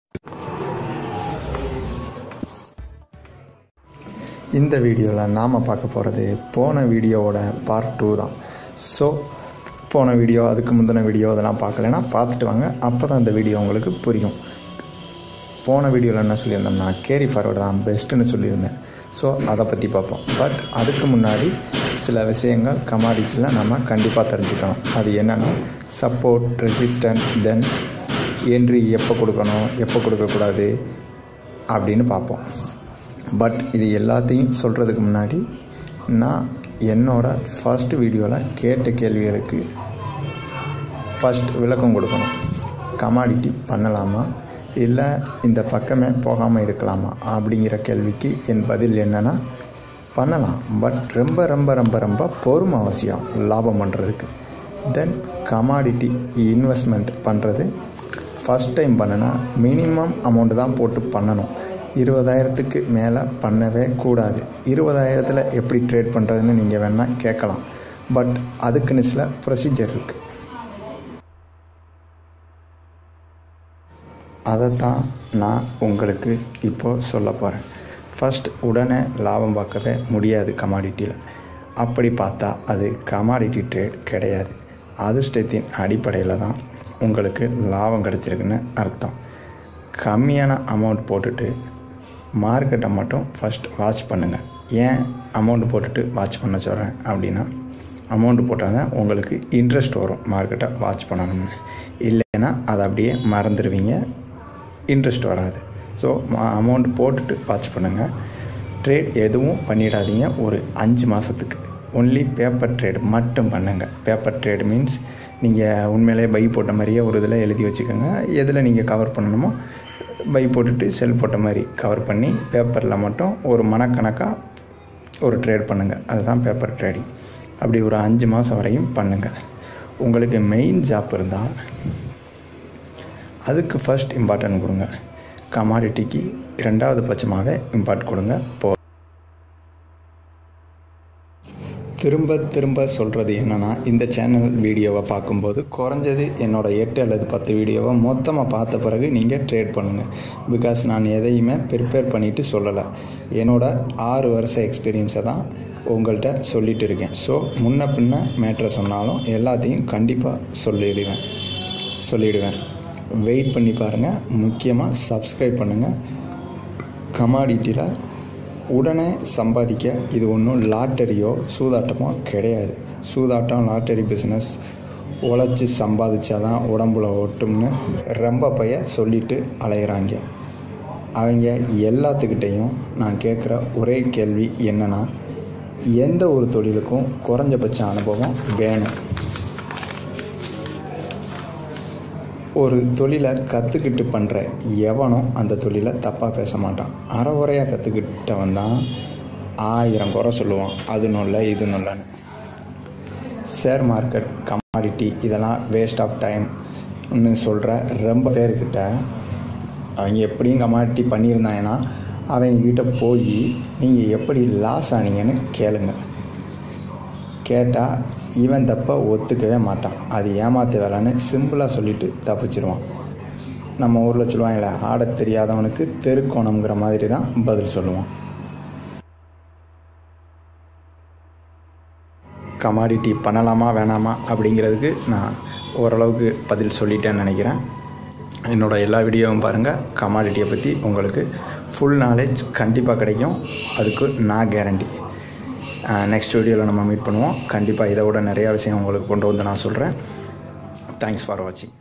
இந்த வீடியோவில் நாம் பார்க்க போகிறது போன வீடியோவோட பார்ட் டூ தான் ஸோ போன வீடியோ அதுக்கு முந்தின வீடியோ அதெல்லாம் பார்க்கலன்னா பார்த்துட்டு வாங்க அப்போ தான் இந்த வீடியோ உங்களுக்கு புரியும் போன வீடியோவில் என்ன சொல்லியிருந்தோம்னா கேரி ஃபார்வர்டு தான் பெஸ்ட்டுன்னு சொல்லியிருந்தேன் ஸோ அதை பற்றி பார்ப்போம் பட் அதுக்கு முன்னாடி சில விஷயங்கள் கமாடிட்டியில் நம்ம கண்டிப்பாக தெரிஞ்சுக்கணும் அது என்னென்னா சப்போர்ட் ரெசிஸ்டன்ட் தென் என்ட்ரி எப்போ கொடுக்கணும் எப்போ கொடுக்கக்கூடாது அப்படின்னு பார்ப்போம் பட் இது எல்லாத்தையும் சொல்கிறதுக்கு முன்னாடி நான் என்னோடய ஃபஸ்ட் வீடியோவில் கேட்ட கேள்விகளுக்கு ஃபஸ்ட் விளக்கம் கொடுக்கணும் கமாடிட்டி பண்ணலாமா இல்லை இந்த பக்கமே போகாமல் இருக்கலாமா அப்படிங்கிற கேள்விக்கு என் பதில் என்னென்னா பண்ணலாம் பட் ரொம்ப ரொம்ப ரொம்ப ரொம்ப பொறுமை அவசியம் லாபம் பண்ணுறதுக்கு தென் கமாடிட்டி இன்வெஸ்ட்மெண்ட் பண்ணுறது ஃபஸ்ட் டைம் பண்ணுனா மினிமம் அமௌண்ட்டு தான் போட்டு பண்ணணும் இருபதாயிரத்துக்கு மேலே பண்ணவே கூடாது இருபதாயிரத்தில் எப்படி ட்ரேட் பண்ணுறதுன்னு நீங்கள் வேணால் கேட்கலாம் பட் அதுக்குன்னு சில ப்ரொசீஜர் இருக்குது அதை தான் நான் உங்களுக்கு இப்போது சொல்ல போகிறேன் ஃபஸ்ட் உடனே லாபம் பார்க்கவே முடியாது கமாடிட்டியில் அப்படி பார்த்தா அது கமாடிட்டி ட்ரேட் கிடையாது அதிர்ஷ்டத்தின் அடிப்படையில் தான் உங்களுக்கு லாபம் கிடச்சிருக்குன்னு அர்த்தம் கம்மியான அமௌண்ட் போட்டுட்டு மார்க்கெட்டை மட்டும் ஃபஸ்ட் வாட்ச் பண்ணுங்கள் ஏன் அமௌண்ட் போட்டுட்டு வாட்ச் பண்ண சொல்கிறேன் அப்படின்னா அமௌண்ட் போட்டால் தான் உங்களுக்கு இன்ட்ரெஸ்ட் வரும் மார்க்கெட்டை வாட்ச் பண்ணணும்னு இல்லைன்னா அதை அப்படியே மறந்துடுவீங்க இன்ட்ரெஸ்ட் வராது ஸோ அமௌண்ட் போட்டுட்டு வாட்ச் பண்ணுங்கள் ட்ரேட் எதுவும் பண்ணிடாதீங்க ஒரு அஞ்சு மாதத்துக்கு ஒன்லி பேப்பர் ட்ரேட் மட்டும் பண்ணுங்கள் பேப்பர் ட்ரேட் மீன்ஸ் நீங்கள் உண்மையிலே பை போட்ட மாதிரியே ஒரு இதில் எழுதி வச்சுக்கோங்க எதில் நீங்கள் கவர் பண்ணணுமோ பை போட்டுட்டு செல் போட்ட மாதிரி கவர் பண்ணி பேப்பரில் மட்டும் ஒரு மனக்கணக்காக ஒரு ட்ரேட் பண்ணுங்கள் அதுதான் பேப்பர் ட்ரேடிங் அப்படி ஒரு அஞ்சு மாதம் வரையும் பண்ணுங்கள் உங்களுக்கு மெயின் ஜாப் இருந்தால் அதுக்கு ஃபஸ்ட் இம்பார்ட்டன்ட் கொடுங்க கமாடிட்டிக்கு ரெண்டாவது பட்சமாகவே இம்பார்ட் கொடுங்க போ திரும்ப திரும்ப சொல்கிறது என்னென்னா இந்த சேனல் வீடியோவை பார்க்கும்போது குறைஞ்சது என்னோடய எட்டு அல்லது பத்து வீடியோவை மொத்தமாக பார்த்த பிறகு நீங்கள் ட்ரேட் பண்ணுங்கள் பிகாஸ் நான் எதையுமே ப்ரிப்பேர் பண்ணிவிட்டு சொல்லலை என்னோடய ஆறு வருஷ எக்ஸ்பீரியன்ஸை தான் உங்கள்கிட்ட சொல்லிகிட்டு இருக்கேன் ஸோ முன்ன பின்ன மேட்ரை சொன்னாலும் எல்லாத்தையும் கண்டிப்பாக சொல்லிடுவேன் சொல்லிவிடுவேன் வெயிட் பண்ணி பாருங்கள் முக்கியமாக சப்ஸ்கிரைப் பண்ணுங்கள் கமாடிட்டியில் உடனே சம்பாதிக்க இது ஒன்றும் லாட்டரியோ சூதாட்டமோ கிடையாது சூதாட்டம் லாட்டரி பிஸ்னஸ் உழைச்சி சம்பாதிச்சாதான் உடம்புல ஒட்டும்னு ரொம்ப பைய சொல்லிட்டு அலையிறாங்க அவங்க எல்லாத்துக்கிட்டேயும் நான் கேட்குற ஒரே கேள்வி என்னென்னா எந்த ஒரு தொழிலுக்கும் குறைஞ்சபட்ச அனுபவம் வேணும் ஒரு தொழிலை கற்றுக்கிட்டு பண்ணுற எவனும் அந்த தொழிலை தப்பாக பேச மாட்டான் அறகுறையாக கற்றுக்கிட்டவன் தான் ஆயிரம் குறை சொல்லுவான் அது நொல்ல இது நொல்லன்னு ஷேர் மார்க்கெட் கமாடிட்டி இதெல்லாம் வேஸ்ட் ஆஃப் டைம்னு சொல்கிற ரொம்ப பேர்கிட்ட அவங்க எப்படியும் கமாடிட்டி பண்ணியிருந்தாங்கன்னா அவங்கக்கிட்ட போய் நீங்கள் எப்படி லாஸ் ஆனீங்கன்னு கேளுங்க கேட்டால் இவன் தப்பை ஒத்துக்கவே மாட்டான் அது ஏமாத்த வேலைன்னு சிம்பிளாக சொல்லிவிட்டு தப்பிச்சிருவான் நம்ம ஊரில் சொல்லுவாங்களே ஆட தெரியாதவனுக்கு தெருக்கோணம்ங்கிற மாதிரி தான் பதில் சொல்லுவான் கமாடிட்டி பண்ணலாமா வேணாமா அப்படிங்கிறதுக்கு நான் ஓரளவுக்கு பதில் சொல்லிட்டேன்னு நினைக்கிறேன் என்னோடய எல்லா வீடியோவும் பாருங்கள் கமாடிட்டியை பற்றி உங்களுக்கு ஃபுல் நாலேஜ் கண்டிப்பாக கிடைக்கும் அதுக்கு நான் கேரண்டி நெக்ஸ்ட் வீடியோவில் நம்ம மீட் பண்ணுவோம் கண்டிப்பாக இதை விட நிறையா விஷயம் உங்களுக்கு கொண்டு வந்து நான் சொல்கிறேன் தேங்க்ஸ் ஃபார் வாட்சிங்